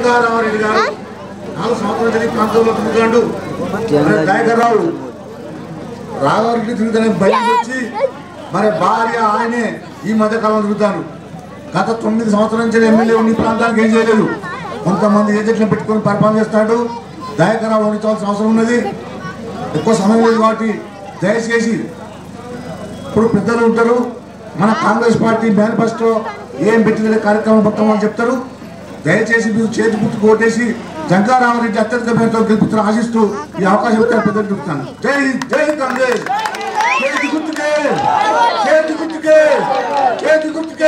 జంగారామరెడ్డి గారు నాలుగు సంవత్సరాల నుంచి ప్రాంతంలో తిరుగుతాడు మరి దయాకర్ రావు రాఘవరెడ్డి తిరుగుతానే బయటకు వచ్చి మరి భార్య ఆయనే ఈ మధ్య కాలంలో తిరుగుతాను గత తొమ్మిది సంవత్సరాల నుంచి ఎమ్మెల్యే ఈ ప్రాంతానికి ఏం చేయలేదు కొంతమంది ఏజెంట్లను పెట్టుకొని పరిపాలన చేస్తాడు దయాకర్ రావు ఉంచాల్సిన అవసరం ఉన్నది ఎక్కువ సమయం లేదు కాబట్టి దయచేసి ఇప్పుడు పెద్దలు ఉంటారు మన కాంగ్రెస్ పార్టీ మేనిఫెస్టో ఏం పెట్టిన కార్యక్రమం మొత్తం వాళ్ళు చెప్తారు దయచేసి మీరు చేతి గుర్తు కోటేసి జంగారామరెడ్డి అత్యంత పేరుతో గెలుపుతున్న ఆశిస్తూ ఈ అవకాశం ఇస్తే పెద్దలు చెప్తాను జై జై కాంగ్రెస్ చేతి గుర్తుకే చేతి గుర్తుకే చేతి గుర్తుకే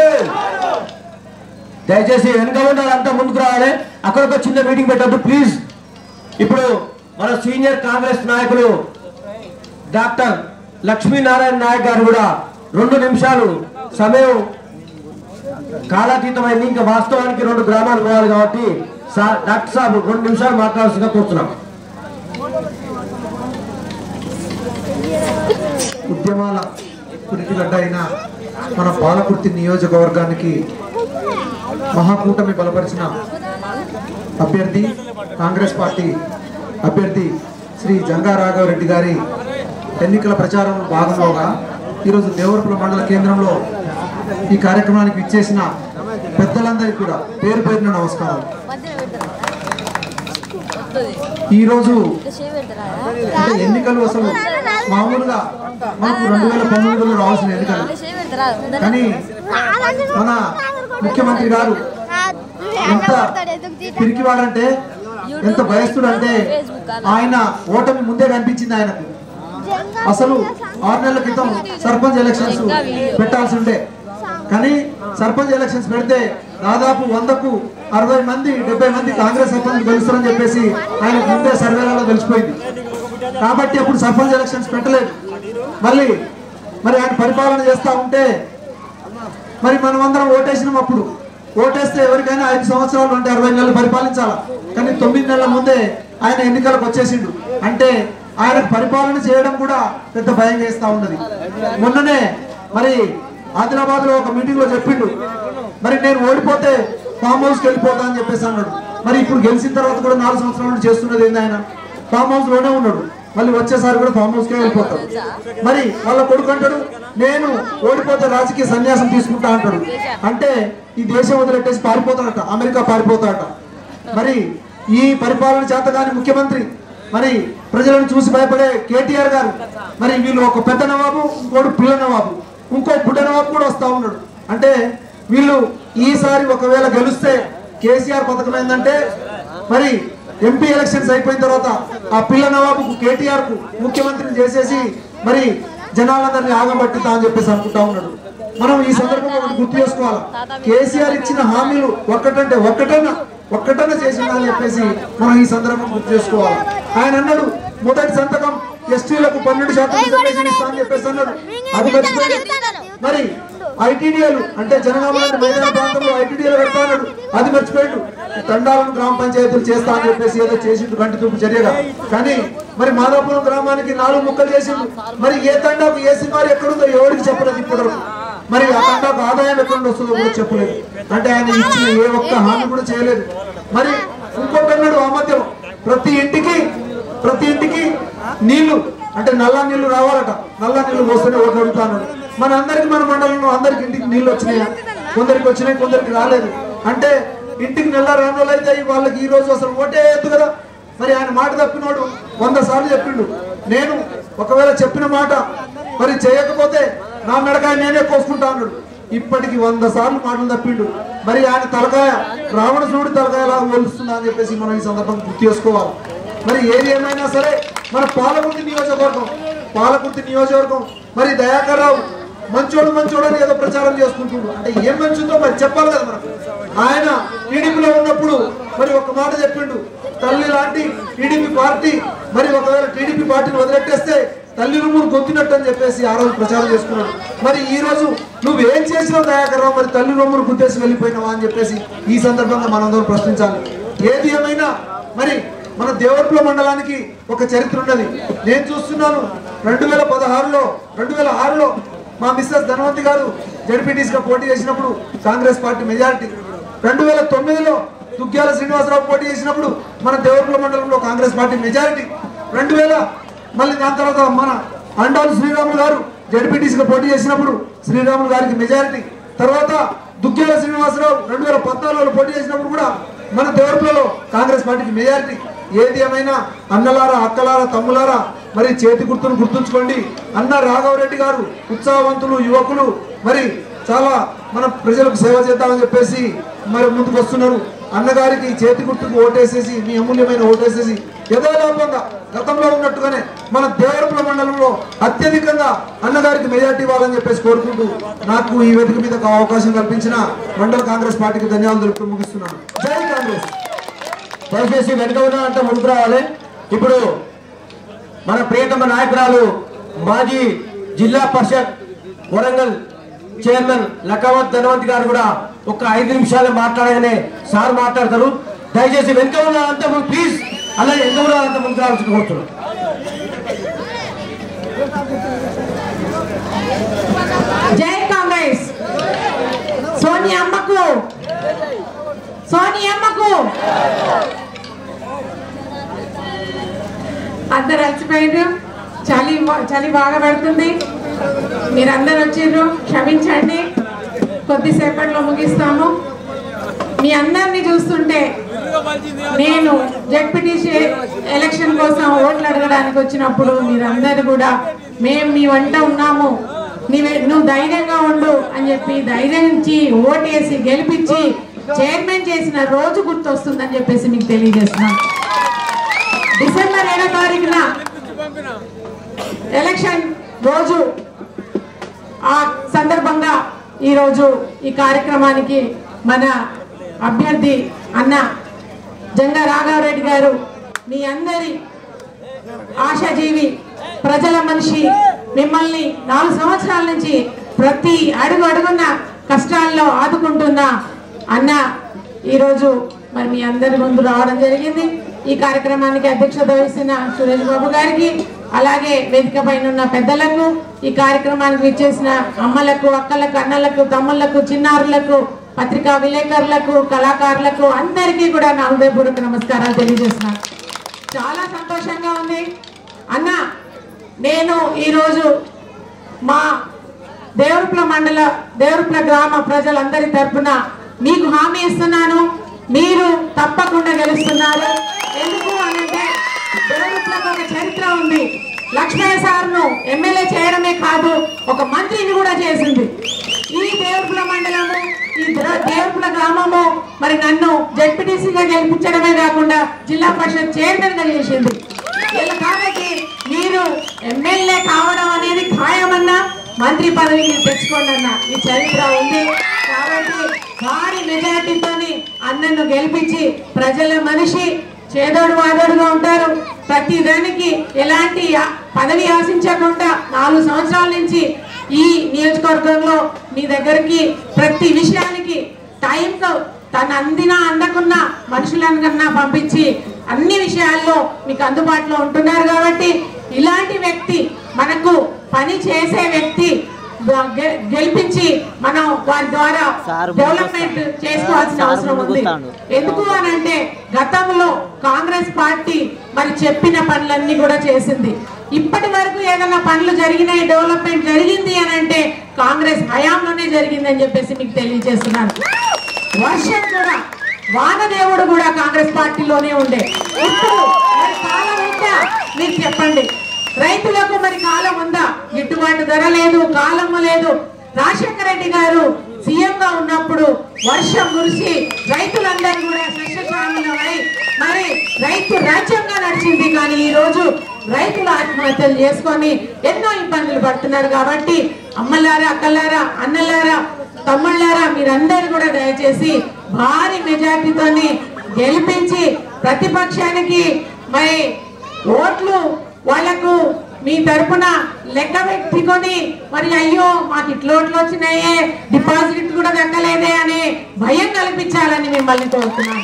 దయచేసి వెనుక ఉండాలంతా ముందుకు రావాలి అక్కడ ఒక చిన్న మీటింగ్ పెట్టద్దు ప్లీజ్ ఇప్పుడు మన సీనియర్ కాంగ్రెస్ నాయకులు డాక్టర్ లక్ష్మీనారాయణ నాయక్ గారు కూడా రెండు నిమిషాలు సమయం కాలాతీతమైంది ఇంకా వాస్తవానికి రెండు గ్రామాలు పోవాలి కాబట్టి సా- డాక్టర్ సాబ్ రెండు నిమిషాలు మాట్లాడాల్సిందిగా కూర్చున్నాం ఉద్యమాల పురిటిగడ్డ అయిన మన పాలకుర్తి నియోజకవర్గానికి మహాకూటమి బలపరిచిన అభ్యర్థి కాంగ్రెస్ పార్టీ అభ్యర్థి శ్రీ జంగా రాఘవరెడ్డి గారి ఎన్నికల ప్రచారం భాగంలోగా ఈరోజు దేవరపుల మండల కేంద్రంలో ఈ కార్యక్రమానికి ఇచ్చేసిన పెద్దలందరికీ కూడా పేరు పేరున నమస్కారం ఈరోజు అంటే ఎన్నికలు అసలు మామూలుగా మనకు రెండు వేల పంతొమ్మిదిలో రావాల్సిన ఎన్నికలు కానీ మన ముఖ్యమంత్రి గారు ఎంత పిరికివాడంటే ఎంత భయస్తుడు అంటే ఆయన ఓటమి ముందే కనిపించింది ఆయనకు అసలు ఆరు నెలల క్రితం సర్పంచ్ ఎలక్షన్స్ పెట్టాల్సి ఉండే కానీ సర్పంచ్ ఎలక్షన్స్ పెడితే దాదాపు వందకు అరవై మంది డెబ్బై మంది కాంగ్రెస్ సర్పంచ్ గెలుస్తారని చెప్పేసి ఆయన ముందే సర్వేలలో తెలిసిపోయింది కాబట్టి అప్పుడు సర్పంచ్ ఎలక్షన్స్ పెట్టలేదు మళ్ళీ మరి ఆయన పరిపాలన చేస్తా ఉంటే మరి మనం అందరం ఓటేసినాం అప్పుడు ఓటేస్తే ఎవరికైనా ఐదు సంవత్సరాలు అంటే అరవై నెలలు పరిపాలించాలా కానీ తొమ్మిది నెలల ముందే ఆయన ఎన్నికలకు వచ్చేసిండు అంటే ఆయన పరిపాలన చేయడం కూడా పెద్ద భయం చేస్తా ఉన్నది మొన్ననే మరి ఆదిలాబాద్ లో ఒక మీటింగ్ లో చెప్పిండు మరి నేను ఓడిపోతే ఫామ్ హౌస్ కి వెళ్ళిపోతా అని చెప్పేసి అన్నాడు మరి ఇప్పుడు గెలిచిన తర్వాత కూడా నాలుగు సంవత్సరాల నుండి చేస్తున్నది ఏంది ఆయన ఫామ్ హౌస్ లోనే ఉన్నాడు మళ్ళీ వచ్చేసారి కూడా ఫామ్ హౌస్ కే వెళ్ళిపోతాడు మరి వాళ్ళ కొడుకు అంటాడు నేను ఓడిపోతే రాజకీయ సన్యాసం తీసుకుంటా అంటాడు అంటే ఈ దేశం వదిలేట్టేసి పారిపోతాడట అమెరికా పారిపోతాడట మరి ఈ పరిపాలన చేతగాని ముఖ్యమంత్రి మరి ప్రజలను చూసి భయపడే కేటీఆర్ గారు మరి వీళ్ళు ఒక పెద్ద నవాబు ఇంకోటి పిల్ల నవాబు ఇంకో బుడ్డ నవాబు కూడా వస్తా ఉన్నాడు అంటే వీళ్ళు ఈసారి ఒకవేళ గెలిస్తే కేసీఆర్ పథకం ఏంటంటే మరి ఎంపీ ఎలక్షన్స్ అయిపోయిన తర్వాత ఆ పిల్ల నవాబు కేటీఆర్ కు ముఖ్యమంత్రిని చేసేసి మరి జనాలందరినీ ఆగబట్టితా అని చెప్పేసి అనుకుంటా ఉన్నాడు మనం ఈ సందర్భంగా ఒకటి గుర్తు చేసుకోవాలి కేసీఆర్ ఇచ్చిన హామీలు ఒక్కటంటే ఒక్కటన్నా ఒక్కటన్నా చేసిందా అని చెప్పేసి మనం ఈ సందర్భం గుర్తు చేసుకోవాలి ఆయన అన్నాడు మొదటి సంతకం ఎస్టీలకు పన్నెండు శాతం రిజర్వేషన్ ఇస్తా అని చెప్పేసి అన్నాడు అది మర్చిపోయింది మరి ఐటీడీఏలు అంటే జనగామ లాంటి మైదాన ప్రాంతంలో ఐటీడీఏలు పెడతా అన్నాడు అది మర్చిపోయాడు తండాలను గ్రామ పంచాయతీలు చేస్తా అని చెప్పేసి ఏదో చేసిండు కంటి చూపు చర్యగా కానీ మరి మాదాపురం గ్రామానికి నాలుగు ముక్కలు చేసిండు మరి ఏ తండాకు ఏ సింగారు ఎక్కడుందో ఎవరికి చెప్పలేదు ఇప్పటి మరి ఆ తండాకు ఆదాయం ఎక్కడ నుండి వస్తుందో కూడా చెప్పలేదు అంటే ఆయన ఇచ్చిన ఏ ఒక్క హామీ కూడా చేయలేదు మరి ఇంకోటి అన్నాడు ఆ మధ్య ప్రతి ఇంటికి ప్రతి ఇంటికి నీళ్లు అంటే నల్ల నీళ్లు రావాలట నల్ల నీళ్లు పోస్తేనే ఓట్లు అడుగుతాను మన అందరికి మన మండలంలో అందరికి ఇంటికి నీళ్లు వచ్చినాయా కొందరికి వచ్చినాయి కొందరికి రాలేదు అంటే ఇంటికి నెల రెండు రోజులు అయితే వాళ్ళకి ఈ రోజు అసలు ఓటే వేయద్దు కదా మరి ఆయన మాట తప్పినోడు వంద సార్లు చెప్పిండు నేను ఒకవేళ చెప్పిన మాట మరి చేయకపోతే నా మెడకాయ నేనే కోసుకుంటా అన్నాడు ఇప్పటికి వంద సార్లు మాటలు తప్పిండు మరి ఆయన తలకాయ రావణసుడి తలకాయలా పోలుస్తుందా అని చెప్పేసి మనం ఈ సందర్భం గుర్తు చేసుకోవాలి మరి ఏది ఏమైనా సరే మన పాలకుర్తి నియోజకవర్గం పాలకుర్తి నియోజకవర్గం మరి దయాకర్ రావు మంచోడు మంచోడు అని ఏదో ప్రచారం చేసుకుంటుండు అంటే ఏం మంచుందో మరి చెప్పాలి కదా మనకు ఆయన టీడీపీలో ఉన్నప్పుడు మరి ఒక మాట చెప్పిండు తల్లి లాంటి టీడీపీ పార్టీ మరి ఒకవేళ టీడీపీ పార్టీని వదిలెట్టేస్తే తల్లి రూములు గొంతినట్టు అని చెప్పేసి ఆ రోజు ప్రచారం చేసుకున్నాడు మరి ఈ రోజు నువ్వు ఏం చేసినావు దయాకర్ రావు మరి తల్లి రూములు గుద్దేసి వెళ్ళిపోయినావా అని చెప్పేసి ఈ సందర్భంగా మనందరం ప్రశ్నించాలి ఏది ఏమైనా మరి మన దేవరపుల మండలానికి ఒక చరిత్ర ఉన్నది నేను చూస్తున్నాను రెండు వేల పదహారులో రెండు వేల ఆరులో మా మిస్సెస్ ధనవంతి గారు జడ్పీటీస్ గా పోటీ చేసినప్పుడు కాంగ్రెస్ పార్టీ మెజారిటీ రెండు వేల తొమ్మిదిలో దుగ్గ్యాల శ్రీనివాసరావు పోటీ చేసినప్పుడు మన దేవరపుల మండలంలో కాంగ్రెస్ పార్టీ మెజారిటీ రెండు వేల మళ్ళీ దాని తర్వాత మన అండాలు శ్రీరాములు గారు జడ్పీటీసీగా పోటీ చేసినప్పుడు శ్రీరాములు గారికి మెజారిటీ తర్వాత దుగ్గ్యాల శ్రీనివాసరావు రెండు వేల పద్నాలుగులో పోటీ చేసినప్పుడు కూడా మన దేవరపులలో కాంగ్రెస్ పార్టీకి మెజారిటీ ఏది ఏమైనా అన్నలారా అక్కలారా తమ్ములారా మరి చేతి గుర్తును గుర్తుంచుకోండి అన్న రాఘవరెడ్డి గారు ఉత్సాహవంతులు యువకులు మరి చాలా మన ప్రజలకు సేవ చేద్దామని చెప్పేసి మరి ముందుకు వస్తున్నారు అన్నగారికి చేతి గుర్తుకు ఓటేసేసి మీ అమూల్యమైన ఓటేసేసి యథాలాపంగా గతంలో ఉన్నట్టుగానే మన దేవరపుల మండలంలో అత్యధికంగా అన్నగారికి మెజార్టీ ఇవ్వాలని చెప్పేసి కోరుకుంటూ నాకు ఈ వేదిక మీద ఒక అవకాశం కల్పించిన మండల కాంగ్రెస్ పార్టీకి ధన్యవాదాలు తెలుపుతూ ముగిస్తున్నాను జై కాంగ్రెస్ దయచేసి వెనుక ఉన్న అంతా ముందుకు రావాలి ఇప్పుడు మన ప్రియతమ నాయకురాలు మాజీ జిల్లా పరిషత్ వరంగల్ చైర్మన్ లకావత్ ధనవంత్ గారు కూడా ఒక ఐదు నిమిషాలు మాట్లాడగానే సార్ మాట్లాడతారు దయచేసి వెనుక ఉన్న అంతా ప్లీజ్ అలాగే వెనుక ఉన్న అంతా ముందుకు రావాల్సి కోరుతున్నాను జై కాంగ్రెస్ సోని అమ్మకు సోని అమ్మకు అందరు అలసిపోయారు చలి చలి బాగా పెడుతుంది మీరందరు వచ్చిర్రు క్షమించండి కొద్దిసేపట్లో ముగిస్తాము మీ అందరినీ చూస్తుంటే నేను జడ్పీటీసీ ఎలక్షన్ కోసం ఓట్లు అడగడానికి వచ్చినప్పుడు మీరందరూ కూడా మేము మీ వంట ఉన్నాము నీవే నువ్వు ధైర్యంగా ఉండు అని చెప్పి ధైర్యం ఇచ్చి ఓటేసి గెలిపించి చైర్మన్ చేసిన రోజు గుర్తొస్తుందని చెప్పేసి మీకు తెలియజేస్తున్నాను డిసెంబర్ ఏడో తారీఖున ఎలక్షన్ రోజు ఆ సందర్భంగా ఈరోజు ఈ కార్యక్రమానికి మన అభ్యర్థి అన్న జంగా రాఘవరెడ్డి గారు మీ అందరి ఆశాజీవి ప్రజల మనిషి మిమ్మల్ని నాలుగు సంవత్సరాల నుంచి ప్రతి అడుగు అడుగున్న కష్టాల్లో ఆదుకుంటున్న అన్న ఈరోజు మరి మీ అందరి ముందు రావడం జరిగింది ఈ కార్యక్రమానికి అధ్యక్షత వహిస్తున్న సురేష్ బాబు గారికి అలాగే వేదిక పైన ఉన్న పెద్దలకు ఈ కార్యక్రమానికి విచ్చేసిన అమ్మలకు అక్కలకు అన్నలకు తమ్ముళ్లకు చిన్నారులకు పత్రికా విలేకరులకు కళాకారులకు అందరికీ కూడా నా హృదయపూర్వక నమస్కారాలు తెలియజేస్తున్నాను చాలా సంతోషంగా ఉంది అన్న నేను ఈరోజు మా దేవరుప్ల మండల దేవరుప్ల గ్రామ ప్రజలందరి తరపున మీకు హామీ ఇస్తున్నాను మీరు తప్పకుండా గెలుస్తున్నారు ఎందుకు అనంటే దేవరుప్లకు ఒక చరిత్ర ఉంది లక్ష్మయ్య సార్ను ఎమ్మెల్యే చేయడమే కాదు ఒక మంత్రిని కూడా చేసింది ఈ దేవరుపుల మండలము ఈ ద- దేవరుపుల గ్రామము మరి నన్ను జడ్పీటీసీగా గెలిపించడమే కాకుండా జిల్లా పరిషత్ చైర్మన్ గా చేసింది ఇలా కాబట్టి మీరు ఎమ్మెల్యే కావడం అనేది ఖాయమన్నా మంత్రి పదవి మీరు తెచ్చుకోండి అన్న ఈ చరిత్ర ఉంది కాబట్టి భారీ మెజార్టీతోని అన్నను గెలిపించి ప్రజల మనిషి చేదోడు వాదోడుగా ఉంటారు ప్రతి దానికి ఎలాంటి ఆ- పదవి ఆశించకుండా నాలుగు సంవత్సరాల నుంచి ఈ నియోజకవర్గంలో మీ దగ్గరికి ప్రతి విషయానికి టైంతో తను అందినా అందకున్నా మనుషులను కన్నా పంపించి అన్ని విషయాల్లో మీకు అందుబాటులో ఉంటున్నారు కాబట్టి ఇలాంటి వ్యక్తి మనకు పని చేసే వ్యక్తి గె- గెలిపించి మనం వారి ద్వారా డెవలప్మెంట్ చేసుకోవాల్సిన అవసరం ఉంది ఎందుకు అని అంటే గతంలో కాంగ్రెస్ పార్టీ మరి చెప్పిన పనులన్నీ కూడా చేసింది ఇప్పటి వరకు ఏదైనా పనులు జరిగినాయి డెవలప్మెంట్ జరిగింది అని అంటే కాంగ్రెస్ హయాంలోనే జరిగింది అని చెప్పేసి మీకు తెలియజేస్తున్నాను వర్షం కూడా వానదేవుడు కూడా కాంగ్రెస్ పార్టీలోనే ఉండే ఇప్పుడు మరి కాలం ఉందా మీరు చెప్పండి రైతులకు మరి కాలం ఉందా గిట్టుబాటు ధర లేదు కాలము లేదు రాజశేఖర రెడ్డి గారు సీఎం గా ఉన్నప్పుడు వర్షం కురిసి రైతులందరూ కూడా సస్యశ్యామలమై మరి రైతు రాజ్యంగా నడిచింది కానీ ఈ రోజు రైతులు ఆత్మహత్యలు చేసుకొని ఎన్నో ఇబ్బందులు పడుతున్నారు కాబట్టి అమ్మలారా అక్కలారా అన్నలారా తమ్ముళ్ళారా మీరందరూ కూడా దయచేసి భారీ మెజార్టీతోని గెలిపించి ప్రతిపక్షానికి మరి ఓట్లు వాళ్లకు మీ తరపున లెక్క పెట్టుకొని మరి అయ్యో మాకు ఇట్లా ఓట్లు వచ్చినాయే డిపాజిట్ కూడా దక్కలేదే అనే భయం కల్పించాలని మిమ్మల్ని కోరుతున్నాను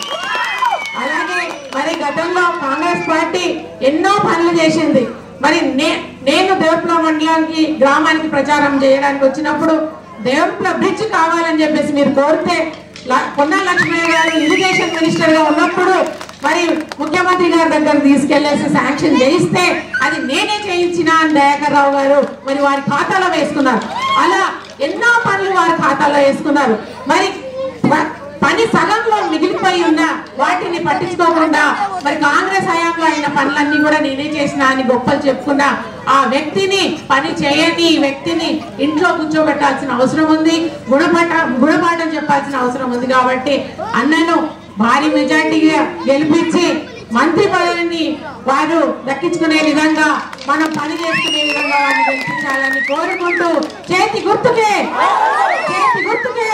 అలాగే మరి గతంలో కాంగ్రెస్ పార్టీ ఎన్నో పనులు చేసింది మరి నే నేను దేవప్ల మండలానికి గ్రామానికి ప్రచారం చేయడానికి వచ్చినప్పుడు దేవప్ల బ్రిడ్జ్ కావాలని చెప్పేసి మీరు కోరితే ల- పొన్నా లక్ష్మయ్య గారు ఇరిగేషన్ మినిస్టర్ గా ఉన్నప్పుడు మరి ముఖ్యమంత్రి గారి దగ్గర తీసుకెళ్లేసి శాంక్షన్ చేయిస్తే అది నేనే చేయించిన అని దయాకర్ రావు గారు మరి వారి ఖాతాలో వేసుకున్నారు అలా ఎన్నో పనులు వారి ఖాతాలో వేసుకున్నారు మరి ప- పని సగంలో మిగిలిపోయి ఉన్న వాటిని పట్టించుకోకుండా మరి కాంగ్రెస్ హయాంలో అయిన పనులన్నీ కూడా నేనే చేసిన అని గొప్పలు చెప్పుకున్న ఆ వ్యక్తిని పని చేయని ఈ వ్యక్తిని ఇంట్లో కూర్చోబెట్టాల్సిన అవసరం ఉంది గుణపాఠ గుణపాఠం చెప్పాల్సిన అవసరం ఉంది కాబట్టి అన్నను భారీ మెజార్టీగా గెలిపించి మంత్రి పదవిని వారు దక్కించుకునే విధంగా మనం పని చేసుకునే విధంగా వారిని గెలిపించాలని కోరుకుంటూ చేతి గుర్తుకే చేతి గుర్తుకే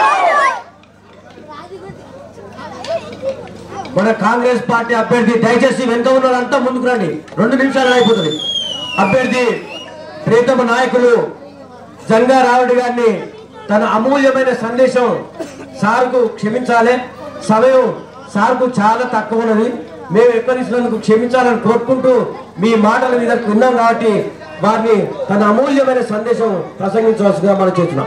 మన కాంగ్రెస్ పార్టీ అభ్యర్థి దయచేసి వెనుక ఉన్న వాళ్ళంతా ముందుకు రండి రెండు నిమిషాలు అయిపోతుంది అభ్యర్థి ప్రీతమ నాయకులు జంగా రావుడి గారిని తన అమూల్యమైన సందేశం సార్కు క్షమించాలి సమయం సార్కు చాలా తక్కువ ఉన్నది మేము ఎక్కువ క్షమించాలని కోరుకుంటూ మీ మాటల మీద విన్నాం కాబట్టి వారిని తన అమూల్యమైన సందేశం ప్రసంగించవలసిందిగా మనం చేస్తున్నాం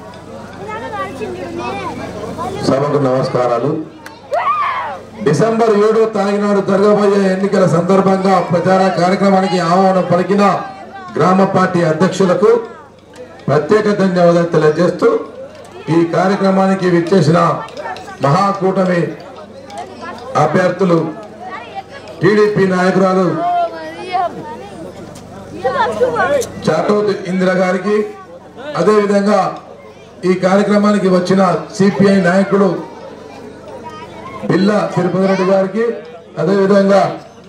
సభకు నమస్కారాలు డిసెంబర్ ఏడో తారీఖు నాడు జరగబోయే ఎన్నికల సందర్భంగా ప్రచార కార్యక్రమానికి ఆహ్వానం పలికిన గ్రామ పార్టీ అధ్యక్షులకు ప్రత్యేక ధన్యవాదాలు తెలియజేస్తూ ఈ కార్యక్రమానికి విచ్చేసిన మహాకూటమి అభ్యర్థులు టీడీపీ నాయకురాలు చాటోత్ ఇందిర గారికి అదేవిధంగా ఈ కార్యక్రమానికి వచ్చిన సిపిఐ నాయకుడు బిల్లా తిరుపతి రెడ్డి గారికి అదేవిధంగా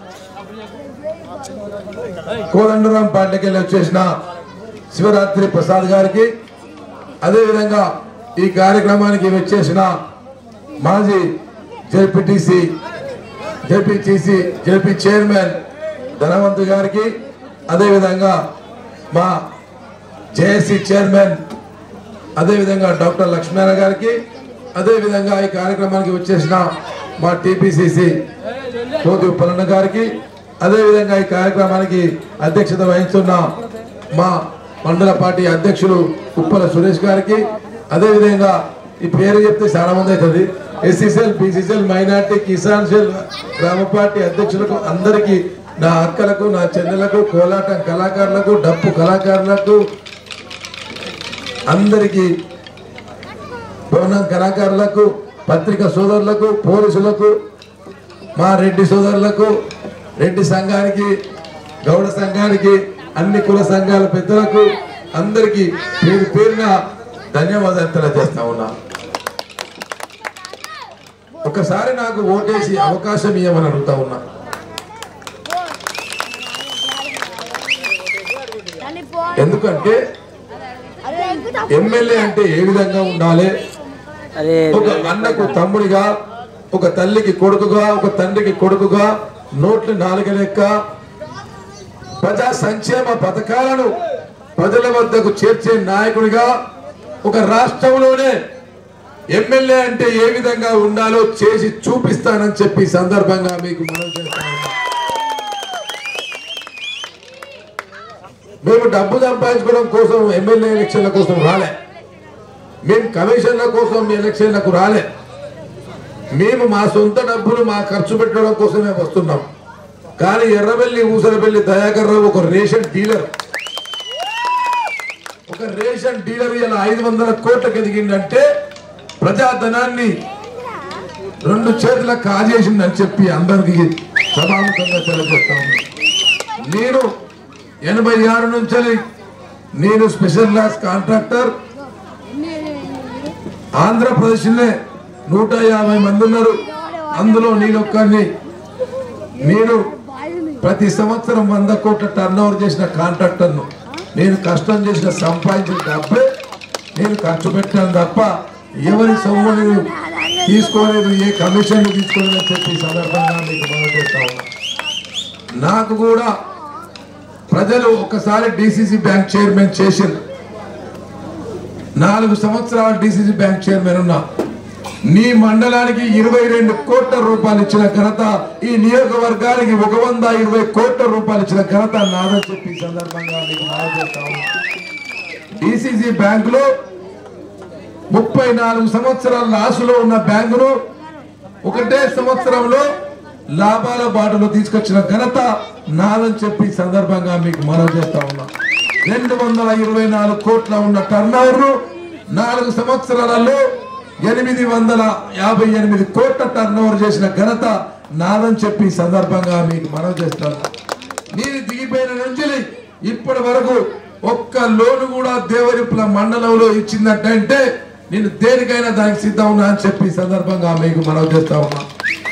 కోదండరాం పార్టీకి వెళ్ళి వచ్చేసిన శివరాత్రి ప్రసాద్ గారికి అదేవిధంగా ఈ కార్యక్రమానికి వచ్చేసిన మాజీ ZPTC ZPTC ZP chairman Dhanavanth గారికి అదేవిధంగా మా జేఏసీ చైర్మన్ అదేవిధంగా డాక్టర్ లక్ష్మీనారాయణ గారికి అదేవిధంగా ఈ కార్యక్రమానికి వచ్చేసిన మా టీపీసీసీ కోతి ఉప్పలన్న గారికి అదేవిధంగా ఈ కార్యక్రమానికి అధ్యక్షత వహిస్తున్న మా మండల పార్టీ అధ్యక్షులు ఉప్పల సురేష్ గారికి అదేవిధంగా ఈ పేరు చెప్తే చాలా మంది అవుతుంది SCCL BCCL minority Kisan cell గ్రామ పార్టీ అధ్యక్షులకు అందరికీ నా అక్కలకు నా చెల్లెలకు కోలాటం కళాకారులకు డప్పు కళాకారులకు అందరికీ భవనం కళాకారులకు పత్రిక సోదరులకు పోలీసులకు మా రెడ్డి సోదరులకు రెడ్డి సంఘానికి గౌడ సంఘానికి అన్ని కుల సంఘాల పెద్దలకు అందరికీ పేరు పేరున ధన్యవాదాలు తెలియజేస్తా ఉన్నా ఒకసారి నాకు ఓటేసి అవకాశం ఇవ్వమని అడుగుతా ఉన్నా ఎందుకంటే ఎమ్మెల్యే అంటే ఏ విధంగా ఉండాలి ఒక అన్నకు తమ్ముడిగా ఒక తల్లికి కొడుకుగా ఒక తండ్రికి కొడుకుగా నోట్లు నాలుగు లెక్క ప్రజా సంక్షేమ పథకాలను ప్రజల వద్దకు చేర్చే నాయకుడిగా ఒక రాష్ట్రంలోనే ఎమ్మెల్యే అంటే ఏ విధంగా ఉండాలో చేసి చూపిస్తానని చెప్పి ఈ సందర్భంగా మీకు మనం చేస్తా ఉన్నాం. మేము డబ్బు సంపాదించుకోవడం కోసం ఎమ్మెల్యే ఎలక్షన్ల కోసం రాలే మేము కమిషన్ల కోసం మీ ఎలక్షన్లకు రాలే మేము మా సొంత డబ్బులు మా ఖర్చు పెట్టడం కోసమే వస్తున్నాం కానీ ఎర్రబెల్లి ఊసరబెల్లి దయాకర్ రావు ఒక రేషన్ డీలర్ ఒక రేషన్ డీలర్ ఇలా ఐదు వందల కోట్లకు ఎదిగిందంటే ప్రజాధనాన్ని రెండు చేతుల కాజేసిందని చెప్పి అందరికి సభాముఖంగా తెలియజేస్తా ఉన్నాను. నేను ఎనభై ఆరు నుంచి నేను స్పెషల్ క్లాస్ కాంట్రాక్టర్ ఆంధ్రప్రదేశ్లో నూట యాభై మంది ఉన్నారు అందులో నేను ఒక్కరిని నేను ప్రతి సంవత్సరం వంద కోట్ల టర్న్ ఓవర్ చేసిన కాంట్రాక్టర్ను నేను కష్టం చేసిన సంపాదించిన డబ్బే నేను ఖర్చు పెట్టాను తప్ప ఎవరి సొమ్ము నేను తీసుకోలేదు ఏ కమిషన్ తీసుకోలేదు అని చెప్పి ఈ సందర్భంగా మీకు మనం చేస్తా ఉన్నా నాకు కూడా ప్రజలు ఒకసారి డిసిసి బ్యాంక్ చైర్మన్ చేసింది నాలుగు సంవత్సరాలు డిసిసి బ్యాంక్ చైర్మన్ ఉన్నా నీ మండలానికి ఇరవై రెండు కోట్ల రూపాయలు ఇచ్చిన ఘనత ఈ నియోజకవర్గానికి ఒక వంద ఇరవై కోట్ల రూపాయలు ఇచ్చిన ఘనత నాదని చెప్పి ఈ సందర్భంగా మీకు మనం చేస్తా ఉన్నా డిసిసి బ్యాంక్ లో ముప్పై నాలుగు సంవత్సరాల లాసులో ఉన్న బ్యాంకును ఒకటే సంవత్సరంలో లాభాల బాటలో తీసుకొచ్చిన ఘనత నాదని చెప్పి ఈ సందర్భంగా మీకు మనవి చేస్తా ఉన్నా రెండు వందల ఇరవై నాలుగు కోట్ల ఉన్న టర్న్ నాలుగు సంవత్సరాలలో ఎనిమిది వందల యాభై ఎనిమిది కోట్ల టర్న్ చేసిన ఘనత నాదని చెప్పి ఈ సందర్భంగా మీకు మనవి చేస్తాను నేను దిగిపోయిన నుంచి ఇప్పటి వరకు ఒక్క లోను కూడా దేవరిపుల మండలంలో ఇచ్చిందంటే నేను దేనికైనా దానికి సిద్ధం ఉన్నా అని చెప్పి ఈ సందర్భంగా మీకు మనవి చేస్తా ఉన్నా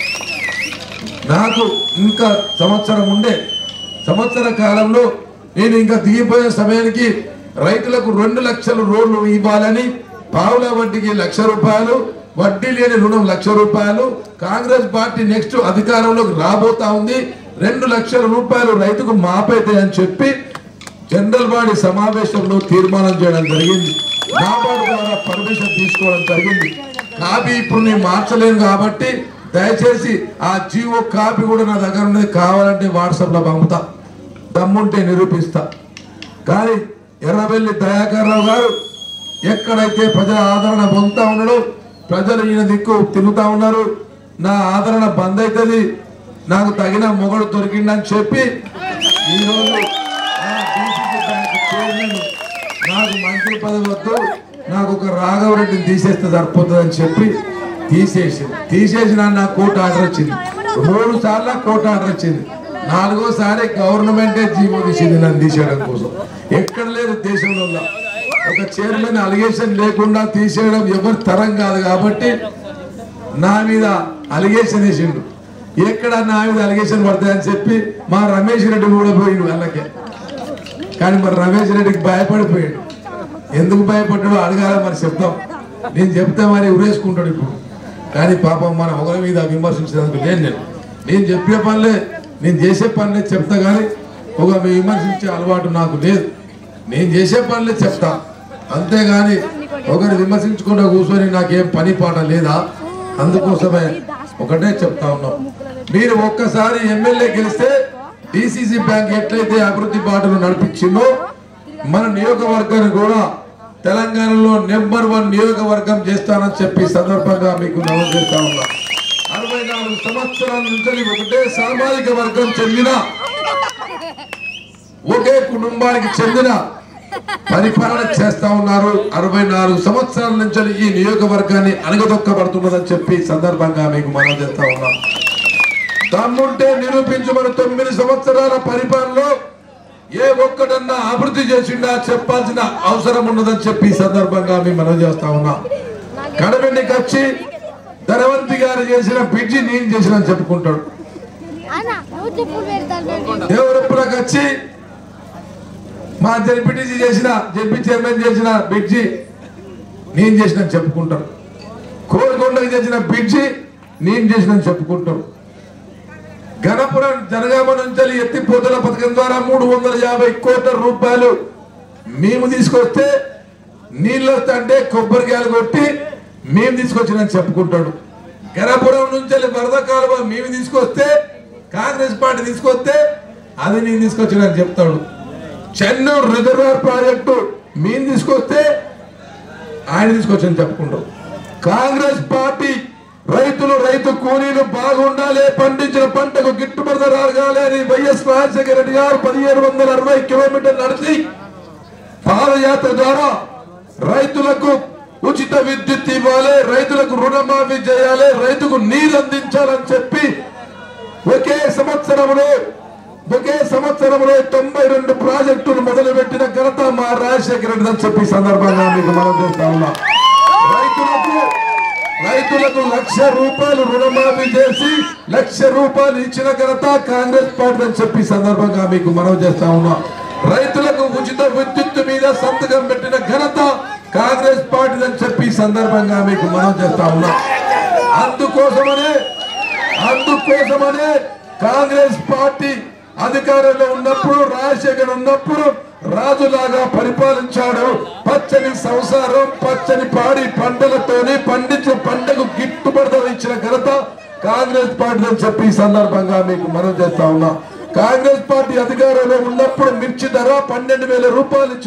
నాకు ఇంకా సంవత్సరం ఉండే సంవత్సర కాలంలో నేను ఇంకా దిగిపోయే సమయానికి రైతులకు రెండు లక్షల రోడ్లు ఇవ్వాలని పావుల వడ్డీకి లక్ష రూపాయలు వడ్డీ లేని రుణం లక్ష రూపాయలు కాంగ్రెస్ పార్టీ నెక్స్ట్ అధికారంలోకి రాబోతా ఉంది రెండు లక్షల రూపాయలు రైతుకు మాపైతాయి అని చెప్పి జనరల్ బాడీ సమావేశంలో తీర్మానం చేయడం జరిగింది నాబార్డు ద్వారా పర్మిషన్ తీసుకోవడం జరిగింది కాపీ ఇప్పుడు నేను మార్చలేను కాబట్టి దయచేసి ఆ జీవో కాపీ కూడా నా దగ్గర ఉన్నది కావాలంటే వాట్సాప్ లో పంపుతా దమ్ముంటే నిరూపిస్తా కానీ ఎర్రబెల్లి దయాకర్ రావు గారు ఎక్కడైతే ప్రజల ఆదరణ పొందుతా ఉన్నాడో ప్రజలు ఈయన దిక్కు తిరుగుతా ఉన్నారు నా ఆదరణ బంద్ అవుతుంది నాకు తగిన మొగడు దొరికిందని చెప్పి ఈరోజు నా DCC బ్యాంక్ చైర్మన్ నాకు మంత్రి పదవి వద్దు నాకు ఒక రాఘవరెడ్డిని తీసేస్తే సరిపోతుంది అని చెప్పి తీసేసి తీసేసిన నా కోర్టు ఆర్డర్ వచ్చింది మూడు సార్లు కోర్టు ఆర్డర్ వచ్చింది నాలుగోసారి గవర్నమెంటే జీవో తీసింది నన్ను తీసేయడం కోసం ఎక్కడ లేదు దేశంలో ఒక చైర్మన్ అలిగేషన్ లేకుండా తీసేయడం ఎవరి తరం కాదు కాబట్టి నా మీద అలిగేషన్ వేసిండు ఎక్కడ నా మీద అలిగేషన్ పడతాయని చెప్పి మా రమేష్ రెడ్డి కూడా పోయిండు వాళ్ళకే కానీ మరి రమేష్ రెడ్డికి భయపడిపోయాడు ఎందుకు భయపడ్డాడో అడగాల మరి చెప్తాం నేను చెప్తే మరి ఉరేసుకుంటాడు ఇప్పుడు కానీ పాపం మన ఒకరి మీద విమర్శించడానికి లేదు నేను నేను చెప్పే పనులే నేను చేసే పనులే చెప్తా కానీ ఒక విమర్శించే అలవాటు నాకు లేదు నేను చేసే పనులే చెప్తా అంతేగాని ఒకరు విమర్శించకుండా కూర్చొని నాకేం పని పాట లేదా అందుకోసమే ఒకటే చెప్తా ఉన్నాం మీరు ఒక్కసారి ఎమ్మెల్యే గెలిస్తే డిసిసి బ్యాంక్ ఎట్లయితే అభివృద్ధి బాటలు నడిపించిందో మన నియోజకవర్గాన్ని కూడా తెలంగాణలో నెంబర్ వన్ నియోజకవర్గం చేస్తానని చెప్పి ఈ సందర్భంగా మీకు నమోదు చేస్తా ఉన్నా అరవై నాలుగు సంవత్సరాల నుంచి ఒకటే సామాజిక వర్గం చెందిన ఒకే కుటుంబానికి చెందిన పరిపాలన చేస్తా ఉన్నారు అరవై నాలుగు సంవత్సరాల నుంచి ఈ నియోజకవర్గాన్ని అణగదొక్కబడుతున్నదని చెప్పి ఈ సందర్భంగా మీకు మనం చేస్తా ఉన్నాం తమ్ముంటే నిరూపించమని తొమ్మిది సంవత్సరాల పరిపాలనలో ఏ ఒక్కడన్నా అభివృద్ధి చేసిండా చెప్పాల్సిన అవసరం ఉన్నదని చెప్పి ఈ సందర్భంగా మేము మనం చేస్తా ఉన్నాం కడవెండికి వచ్చి ధనవంతి గారు చేసిన బ్రిడ్జి నేను చేసిన అని చెప్పుకుంటాడు అన్న నువ్వు చెప్పులు పెడతాను దేవరప్పులకు వచ్చి మా జడ్పీటీసీ చేసిన జడ్పీ చైర్మన్ చేసిన బ్రిడ్జి నేను చేసిన అని చెప్పుకుంటారు కోరుకొండకి చేసిన బ్రిడ్జి నేను చేసిన అని చెప్పుకుంటారు గణపురం జనగామ నుంచి ఎత్తిపోతల పథకం ద్వారా మూడు వందల యాభై కోట్ల రూపాయలు మేము తీసుకొస్తే నీళ్ళు వస్తుంటే కొబ్బరికాయలు కొట్టి మేము తీసుకొచ్చినని చెప్పుకుంటాడు గణపురం నుంచి వరద కాలువ మేము తీసుకొస్తే కాంగ్రెస్ పార్టీ తీసుకొస్తే అది నేను తీసుకొచ్చినని చెప్తాడు చెన్నూరు రిజర్వాయర్ ప్రాజెక్టు మేము తీసుకొస్తే ఆయన తీసుకొచ్చని చెప్పుకుంటాం కాంగ్రెస్ పార్టీ రైతులు రైతు కూలీలు బాగుండాలి పండించిన పంటకు గిట్టుబడి ధర రాగాలి అని వైఎస్ రాజశేఖర రెడ్డి గారు పదిహేను వందల అరవై కిలోమీటర్లు నడిచి పాదయాత్ర ద్వారా రైతులకు ఉచిత విద్యుత్ ఇవ్వాలి రైతులకు రుణమాఫీ చేయాలి రైతుకు నీరు అందించాలని చెప్పి ఒకే సంవత్సరంలో ఒకే సంవత్సరంలో తొంభై రెండు ప్రాజెక్టులు మొదలుపెట్టిన ఘనత మా రాజశేఖర రెడ్డి అని చెప్పి ఈ సందర్భంగా మీకు మనం చేస్తా ఉన్నాం రైతులకు రైతులకు లక్ష రూపాయలు రుణమాఫీ చేసి లక్ష రూపాయలు ఇచ్చిన ఘనత కాంగ్రెస్ పార్టీ అని చెప్పి ఈ సందర్భంగా మీకు మనం చేస్తా ఉన్నాం రైతులకు ఉచిత విద్యుత్ మీద సంతకం పెట్టిన ఘనత కాంగ్రెస్ పార్టీ అని చెప్పి ఈ సందర్భంగా మీకు మనం చేస్తా ఉన్నాం అందుకోసమనే అందుకోసమనే కాంగ్రెస్ పార్టీ అధికారంలో ఉన్నప్పుడు రాజశేఖర్ ఉన్నప్పుడు రాజులాగా పరిపాలించాడు పచ్చని సంసారం పచ్చని పాడి పంటలతోని పండించిన పంటకు గిట్టుబడి ఇచ్చిన ఘనత కాంగ్రెస్ పార్టీ అని చెప్పి ఈ సందర్భంగా మీకు మనం చేస్తా ఉన్నాం కాంగ్రెస్ పార్టీ అధికారంలో ఉన్నప్పుడు మిర్చి ధర పన్నెండు వేల రూపాయలు ఇచ్చినాం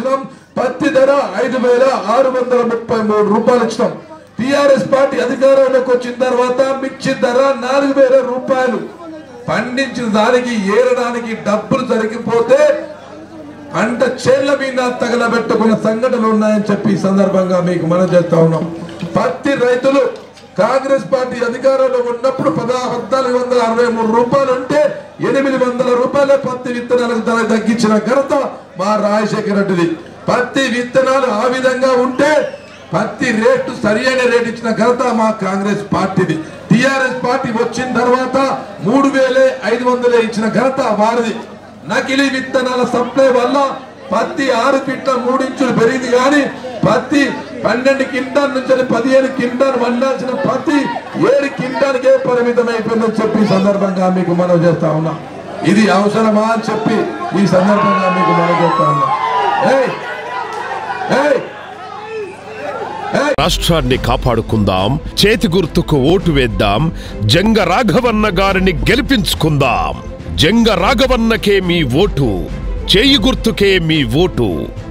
పత్తి ధర ఐదు వేల ఆరు వందల ముప్పై మూడు రూపాయలు ఇచ్చినాం టిఆర్ఎస్ పార్టీ అధికారంలోకి వచ్చిన తర్వాత మిర్చి ధర నాలుగు వేల రూపాయలు పండించిన దానికి ఏరడానికి డబ్బులు జరిగిపోతే పంట చేళ్ల మీద తగలబెట్టుకున్న సంఘటనలు ఉన్నాయని చెప్పి ఈ సందర్భంగా మీకు మనం చేస్తా ఉన్నాం పత్తి రైతులు కాంగ్రెస్ పార్టీ అధికారంలో ఉన్నప్పుడు పదా పద్నాలుగు వందల అరవై మూడు రూపాయలు ఉంటే ఎనిమిది వందల రూపాయలే పత్తి విత్తనాలకు ధర తగ్గించిన ఘనత మా రాజశేఖర రెడ్డిది పత్తి విత్తనాలు ఆ విధంగా ఉంటే పత్తి రేటు సరి అయిన రేటు ఇచ్చిన ఘనత మా కాంగ్రెస్ పార్టీది టిఆర్ఎస్ పార్టీ వచ్చిన తర్వాత మూడు వేలే ఐదు వందలే ఇచ్చిన ఘనత వారిది నకిలీ విత్తనాల సప్లై వల్ల పత్తి ఆరు ఫీట్ల మూడు ఇంచులు పెరిగింది కానీ పత్తి పన్నెండు కింటాన్ నుంచి పదిహేను కింటాన్ వండాల్సిన పత్తి ఏడు కింటానికే పరిమితం అయిపోయిందని చెప్పి ఈ సందర్భంగా మీకు మనం చేస్తా ఉన్నాం ఇది అవసరమా అని చెప్పి ఈ సందర్భంగా మీకు మనం చేస్తా ఉన్నాం ఏయ్! ఏయ్! రాష్ట్రాన్ని కాపాడుకుందాం చేతి గుర్తుకు ఓటు వేద్దాం జంగ రాఘవన్న గారిని గెలిపించుకుందాం జంగ రాఘవన్నకే మీ ఓటు చేయి గుర్తుకే మీ ఓటు